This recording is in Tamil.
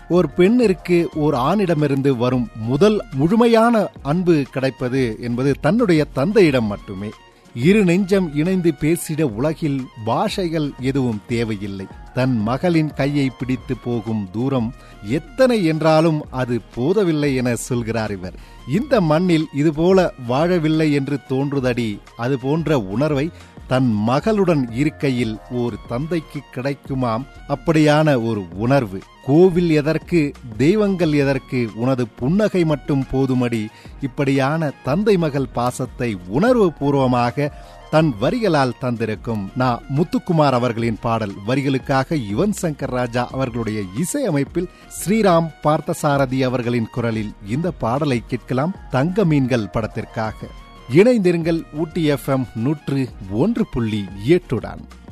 ஒரு பெண்ணிற்கு ஒரு ஆணிடமிருந்து வரும் முதல் முழுமையான அன்பு கிடைப்பது என்பது தன்னுடைய தந்தையிடம் மட்டுமே இரு நெஞ்சம் இணைந்து பேசிட உலகில் பாஷைகள் எதுவும் தேவையில்லை தன் மகளின் கையை பிடித்து போகும் தூரம் எத்தனை என்றாலும் அது போதவில்லை என சொல்கிறார் இவர் இந்த மண்ணில் இதுபோல வாழவில்லை என்று தோன்றுதடி அது போன்ற உணர்வை தன் மகளுடன் இருக்கையில் ஒரு தந்தைக்கு கிடைக்குமாம் அப்படியான ஒரு உணர்வு கோவில் எதற்கு தெய்வங்கள் எதற்கு உனது புன்னகை மட்டும் போதுமடி இப்படியான தந்தை மகள் பாசத்தை உணர்வு பூர்வமாக தன் வரிகளால் தந்திருக்கும் நா முத்துக்குமார் அவர்களின் பாடல் வரிகளுக்காக யுவன் சங்கர் ராஜா அவர்களுடைய இசையமைப்பில் ஸ்ரீராம் பார்த்தசாரதி அவர்களின் குரலில் இந்த பாடலை கேட்கலாம் தங்க மீன்கள் படத்திற்காக இணைந்திருங்கள் ஊட்டி எஃப்எம் நூற்று ஒன்று புள்ளி எட்டுடன்